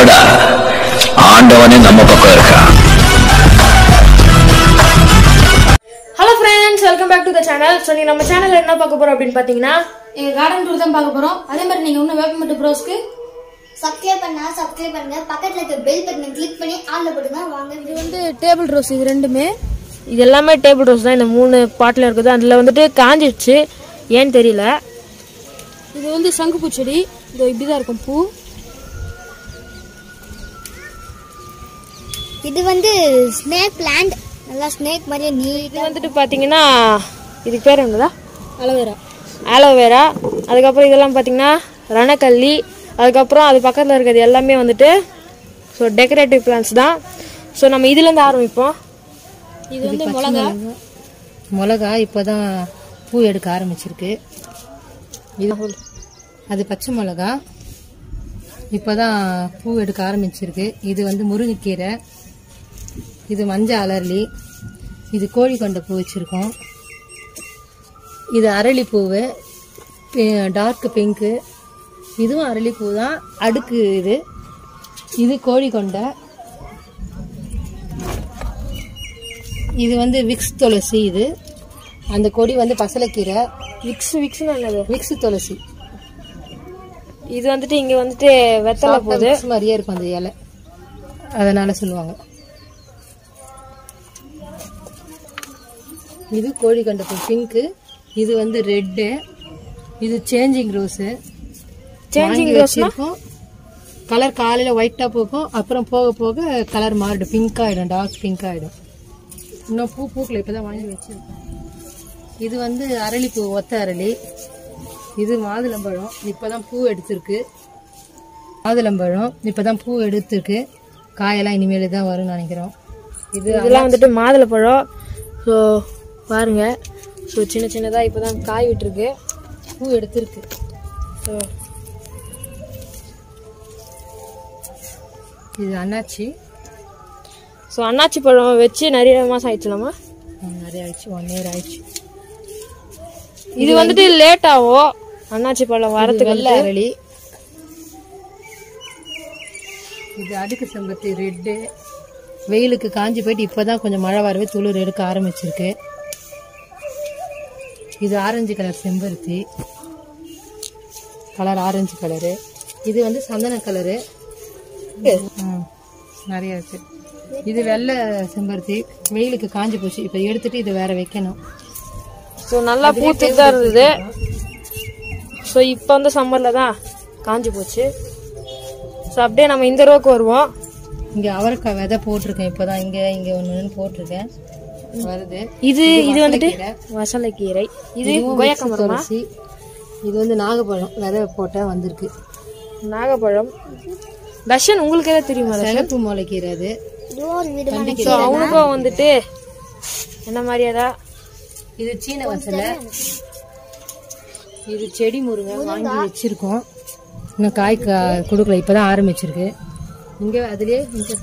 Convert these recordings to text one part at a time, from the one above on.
போடா ஆண்டவனே நம்ம பக்கம் இருக்கான் hello friends welcome back to the channel so நீ நம்ம சேனல்ல என்ன பார்க்க போறோம் அப்படின்னு பார்த்தீங்கன்னா எங்க கார்டன் டூர் தான் பார்க்க போறோம் அதே மாதிரி நீங்க இன்னும் வேப்பமட்டு ப்ரோஸ்க்கு சப்ஸ்கிரைப் பண்ணா சப்ஸ்கிரைப் பண்ணுங்க பக்கத்துல இருக்க பெல் பட்டனை கிளிக் பண்ணி ஆன்ல போடுங்க வாங்க இது வந்து டேபிள் ரோஸ் இது ரெண்டுமே இது எல்லாமே டேபிள் ரோஸ் தான் இந்த மூணு பாட்டில் இருக்குது அதில் வந்துட்டு காஞ்சிடுச்சு ஏன்னு தெரியல இது வந்து சங்குப்பூ செடி இது இப்படிதான் இருக்கும் பூ இது வந்து ஸ்னேக் பிளான்ட் நல்லா ஸ்னேக் மாதிரியே இது நீட்டா வந்துட்டு பார்த்தீங்கன்னா இதுக்கு பேர் என்னதா அலோவேரா ஆலோவேரா அதுக்கப்புறம் இதெல்லாம் பார்த்தீங்கன்னா ரணக்கல்லி அதுக்கப்புறம் அது பக்கத்தில் இருக்கிறது எல்லாமே வந்துட்டு ஸோ டெக்கரேட்டிவ் பிளான்ஸ் தான் ஸோ நம்ம இதுலேருந்து ஆரம்பிப்போம் இது வந்து மிளகா மிளகா இப்போதான் பூ எடுக்க ஆரம்பிச்சிருக்கு இது அது பச்சை மிளகா இப்போதான் பூ எடுக்க ஆரம்பிச்சிருக்கு இது வந்து முருங்கைக்கீரை இது மஞ்சள் அலர்லி இது கோழி கொண்ட பூ வச்சுருக்கோம் இது அரளிப்பூவு டார்க் பிங்க்கு இதுவும் அரளிப்பூ தான் அடுக்கு இது இது கோழி கொண்டை இது வந்து விக்ஸ் துளசி இது அந்த கொடி வந்து பசலைக்கீரை விக்ஸ் விக்ஸ்னு என்னது விக்ஸ் துளசி இது வந்துட்டு இங்கே வந்துட்டு வெத்தலை போகுது விக்ஸ் மாதிரியே இருக்கும் அந்த இலை அதனால சொல்லுவாங்க இது கோழி கண்டப்பு பிங்க்கு இது வந்து ரெட்டு இது சேஞ்சிங் ரோஸு சேஞ்சிங் ரோஸ்னா கலர் காலையில் ஒயிட்டாக போகும் அப்புறம் போக போக கலர் மாறிடும் பிங்க் ஆகிடும் டார்க் பிங்க் ஆகிடும் இன்னும் பூ பூக்களை இப்போ தான் வாங்கி வச்சிருக்கேன் இது வந்து அரளிப்பூ ஒத்த அரளி இது மாதுளம்பழம் இப்போ தான் பூ எடுத்திருக்கு மாதுளம்பழம் இப்போ தான் பூ எடுத்திருக்கு காயெல்லாம் இனிமேல் தான் வரும்னு நினைக்கிறோம் இது இதெல்லாம் வந்துட்டு மாதுளைப்பழம் ஸோ பாருங்க ஸோ சின்ன சின்னதாக இப்போ தான் காய் விட்டுருக்கு பூ எடுத்திருக்கு ஸோ இது அண்ணாச்சி ஸோ அன்னாச்சி பழம் வச்சு நிறைய மாதம் ஆயிடுச்சுலாமா ம், நிறைய ஆயிடுச்சு ஒன் இயர் ஆயிடுச்சு இது வந்துட்டு லேட் ஆகும் அன்னாச்சி பழம் வரதுக்கு வெள்ளை அரளி இது அடுக்கு செம்பருத்தி ரெட்டு வெயிலுக்கு காஞ்சி போயிட்டு இப்போதான் கொஞ்சம் மழை வரவே துளிர் எடுக்க ஆரம்பிச்சிருக்கு இது ஆரஞ்சு கலர் செம்பருத்தி கலர் ஆரஞ்சு கலரு இது வந்து சந்தன கலரு ம், நிறைய இருக்கு இது வெள்ளை செம்பருத்தி வெயிலுக்கு காஞ்சி போச்சு இப்போ எடுத்துட்டு இது வேற வைக்கணும் ஸோ நல்லா பூத்துட்டு தான் இருந்தது ஸோ இப்போ வந்து சம்மரில் தான் காஞ்சி போச்சு ஸோ அப்படியே நம்ம இந்த ரோக்கு வருவோம் இங்க அவரைக்காய் விதை போட்டிருக்கேன் இப்போதான் இங்க இங்க ஒன்று போட்டிருக்கேன் வருது இது இது வந்துட்டு கீரை. வசலைக்கீரை இது இதுவும் கொய்யாக்கா mix மரமா துளசி இது வந்து நாகப்பழம் விதை போட்டா வந்திருக்கு நாகப்பழம் தர்ஷன் உங்களுக்கு எதாவது தெரியுமா தர்ஷன் சிகப்பு முளைக்கீரை அது இதுவும் ஒரு விதமான ஸோ அவனுக்கும் வந்துட்டு என்ன மாதிரியாதா இது சீன வசலை இது செடி முருங்கை வாங்கி வச்சிருக்கோம் இன்னும் காய் கா- கொடுக்கல இப்பதான் ஆரம்பிச்சிருக்கு இங்க அதுலயே இங்க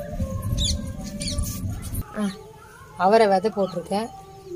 ஆ, அவரை விதை போட்டிருக்கேன்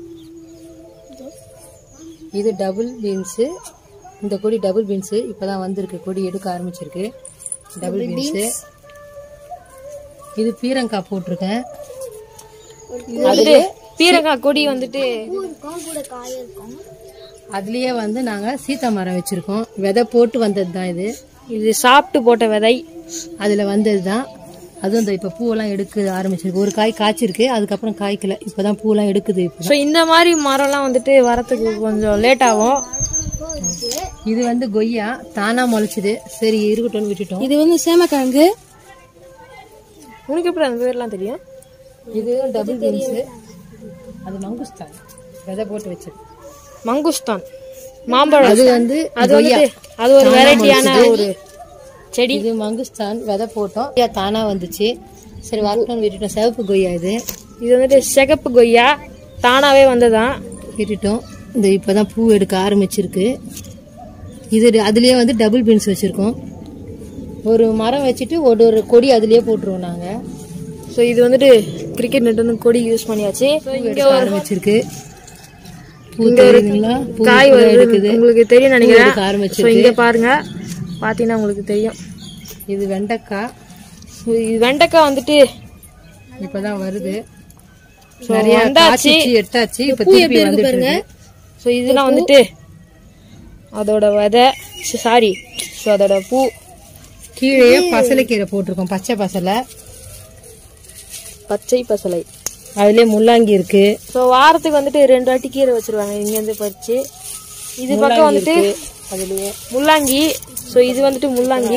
இது டபுள் பீன்ஸு இந்த கொடி டபுள் பீன்ஸு இப்பதான் வந்திருக்கு கொடி எடுக்க ஆரம்பிச்சிருக்கு டபுள் பீன்ஸு இது பீரங்காய் போட்டிருக்கேன் வந்துட்டு பீரங்காய் கொடி வந்துட்டு பூ இருக்கும் கூட காய் இருக்கும் அதுலயே வந்து நாங்க சீதா மரம் வச்சிருக்கோம் விதை போட்டு வந்தது தான் இது இது சாப்பிட்டு போட்ட விதை அதுல வந்தது தான் அதுவும் இந்த இப்ப பூவெல்லாம் எடுக்க ஆரம்பிச்சிருக்கு ஒரு காய் காய்ச்சிருக்கு அதுக்கப்புறம் காய்க்கல இப்பதான் பூவெல்லாம் எடுக்குது இப்போ ஸோ இந்த மாதிரி மரம்லாம் வந்துட்டு வரத்துக்கு கொஞ்சம் லேட் ஆகும் இது வந்து கொய்யா தானா முளைச்சுது சரி இருக்கட்டும்னு விட்டுட்டோம் இது வந்து சேமக்கிழங்கு உனக்கு எப்படி அந்த பேர்லாம் தெரியும் இது டபுள் பீன்ஸ் அது மங்குஸ்தான் விதை போட்டு வச்சது மங்குஸ்தான் மாம்பழம் அது வந்து அது வந்துட்டு அது ஒரு வெரைட்டியான ஒரு செடி இது மங்குஸ்தான் விதை போட்டோம் கொய்யா தானா வந்துச்சு சரி வரட்டும்னு விட்டுட்டோம் சிவப்பு கொய்யா இது இது வந்துட்டு சிகப்பு கொய்யா தானாவே வந்ததான் விட்டுட்டோம் இந்த இப்பதான் பூ எடுக்க ஆரம்பிச்சிருக்கு இது அதுலயே வந்து டபுள் பீன்ஸ் வச்சிருக்கோம் ஒரு மரம் வச்சுட்டு ஒரு ஒரு கொடி அதுலயே போட்டுருவோம் நாங்க ஸோ இது வந்துட்டு கிரிக்கெட் நெட் வந்து கொடி யூஸ் பண்ணியாச்சு So, இங்க எடுக்க ஒரு ஆரம்பிச்சிருக்கு பூ இங்க ஒரு தெரியுதுங்களா பூ காய் இப்பதான் வருது எடுக்குது உங்களுக்கு தெரியும் நினைக்கிறேன் எடுக்க ஸோ ஆரம்பிச்சிருக்கு இங்க பாருங்க பாத்தீங்கன்னா உங்களுக்கு தெரியும் இது வெண்டைக்காய் ஸோ இது வெண்டைக்காய் வந்துட்டு இப்பதான் வருது So, நிறைய வந்தாச்சு. காய்ச்சிச்சு எடுத்தாச்சு இப்ப திருப்பி வந்துட்டு இருக்கு ஸோ இதெல்லாம் வந்துட்டு அதோட விதை சாரி ஸோ அதோட பூ கீழே பசலைக்கீரை போட்டிருக்கோம் பச்சை பசலை பச்சை பசலை அதுலயே முள்ளாங்கி இருக்கு ஸோ வாரத்துக்கு வந்துட்டு ரெண்டு வாட்டி கீரை வச்சிருவாங்க இங்கேருந்து பறிச்சு இது பக்கம் வந்துட்டு அதுலயே முள்ளாங்கி ஸோ இது வந்துட்டு முள்ளாங்கி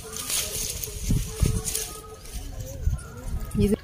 இது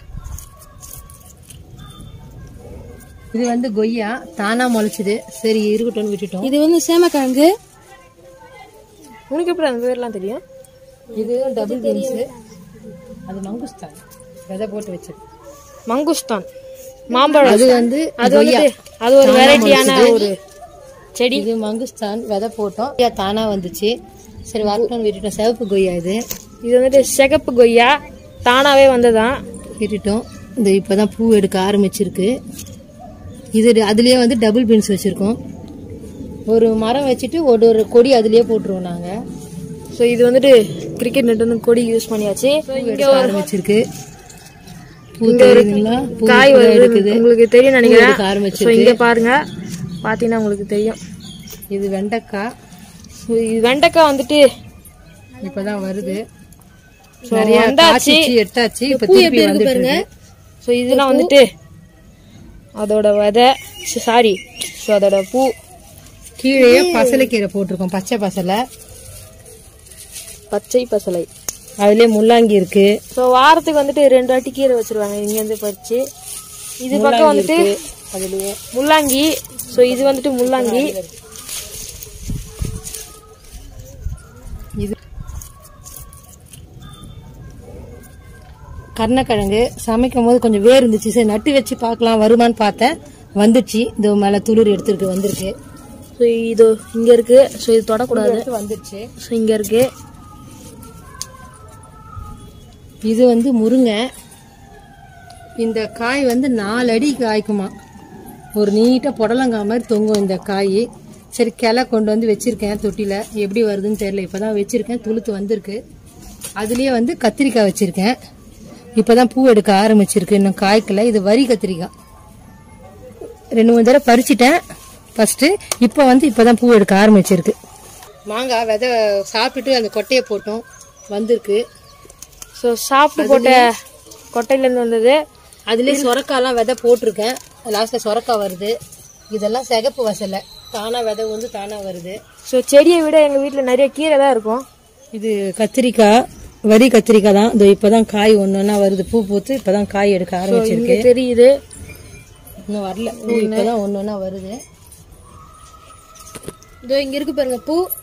இது வந்து கொய்யா தானா முளைச்சுது சரி இருக்கட்டும்னு விட்டுட்டோம் இது வந்து சேமக்கிழங்கு உனக்கு எப்படி அந்த பேர்லாம் தெரியும் இது டபுள் பீன்ஸ் அது மங்குஸ்தான் விதை போட்டு வச்சது மங்குஸ்தான் மாம்பழம் அது வந்து அது வந்துட்டு அது ஒரு வெரைட்டியான ஒரு செடி இது மங்குஸ்தான் விதை போட்டோம் கொய்யா தானா வந்துச்சு சரி வரட்டும்னு விட்டுட்டோம் சிவப்பு கொய்யா இது இது வந்துட்டு சிகப்பு கொய்யா தானாவே வந்ததான் விட்டுட்டோம் இந்த இப்பதான் பூ எடுக்க ஆரம்பிச்சிருக்கு இது அதுலயே வந்து டபுள் பீன்ஸ் வச்சிருக்கோம் ஒரு மரம் வச்சுட்டு ஒரு ஒரு கொடி அதுலயே போட்டுருவோம் நாங்க ஸோ இது வந்துட்டு கிரிக்கெட் நெட் வந்து கொடி யூஸ் பண்ணியாச்சு So, இங்க எடுக்க ஒரு ஆரம்பிச்சிருக்கு பூ தெரியுதுங்களா பூ காய் இப்பதான் வருது எடுக்குது உங்களுக்கு தெரியும் எடுக்க நினைக்கிறேன் ஸோ ஆரம்பிச்சிருக்கு இங்க பாருங்க பாத்தீங்கன்னா உங்களுக்கு தெரியும் இது வெண்டைக்காய் So, இது வெண்டைக்காய் வந்துட்டு இப்பதான் வருது So, நிறைய வந்தாச்சு. காய்ச்சிச்சு எடுத்தாச்சு இப்ப திருப்பி வந்துட்டு இருக்கு ஸோ இதெல்லாம் வந்துட்டு அதோட விதை சாரி ஸோ அதோட பூ கீழே பசலைக்கீரை போட்டிருக்கோம் பச்சை பசலை பச்சை பசலை அதுலயே முள்ளாங்கி இருக்கு ஸோ வாரத்துக்கு வந்துட்டு ரெண்டு வாட்டி கீரை வச்சிருவாங்க இங்கேருந்து பறிச்சு இது பக்கம் வந்துட்டு அதுலயே முள்ளாங்கி ஸோ இது வந்துட்டு முள்ளாங்கி இது கருணக்கிழங்கு சமைக்கும் போது கொஞ்சம் வேர் இருந்துச்சு சரி நட்டு வச்சு பார்க்கலாம் வருமான்னு பார்த்தேன் வந்துச்சு இது மேல துளிர் எடுத்துருக்கு வந்திருக்கு ஸோ இது இங்க இருக்கு ஸோ இது தொடக்கூடாது எடுத்து வந்துருச்சு ஸோ இங்க இருக்கு இது வந்து முருங்கை இந்த காய் வந்து நாலு அடி காய்க்குமா ஒரு நீட்டாக புடலங்காய் மாதிரி தொங்கும் இந்த காய் சரி கிளை கொண்டு வந்து வச்சிருக்கேன் தொட்டியில் எப்படி வருதுன்னு தெரியல இப்போ தான் வச்சிருக்கேன் துளுத்து வந்திருக்கு அதுலேயே வந்து கத்திரிக்காய் வச்சிருக்கேன் இப்போ தான் பூ எடுக்க ஆரம்பிச்சிருக்கு இன்னும் காய்க்கல இது வரி கத்திரிக்காய் ரெண்டு மூணு தடவை பறிச்சிட்டேன் ஃபர்ஸ்ட் இப்போ வந்து இப்போ தான் பூ எடுக்க ஆரம்பிச்சிருக்கு மாங்காய் விதை சாப்பிட்டுட்டு அந்த கொட்டையை போட்டோம் வந்திருக்கு ஸோ சாப்பிட்டு போட்ட கொட்டையிலேருந்து வந்தது அதுலயே சொரக்காலாம் விதை போட்டிருக்கேன் லாஸ்ட்ல சொரக்காய் வருது இதெல்லாம் சிகப்பு வசலை தானா விதை வந்து தானா வருது ஸோ செடியை விட எங்கள் வீட்டில் நிறைய கீரை தான் இருக்கும் இது கத்திரிக்காய் வரி கத்திரிக்காய் தான் இதோ இப்பதான் காய் ஒன்று ஒன்றா வருது பூ பூத்து இப்பதான் காய் எடுக்க ஆரம்பிச்சிருக்கு இங்கே தெரியுது இன்னும் வரல பூ இப்பதான் ஒன்று ஒன்றா வருது இதோ இங்க இருக்கு பாருங்க பூ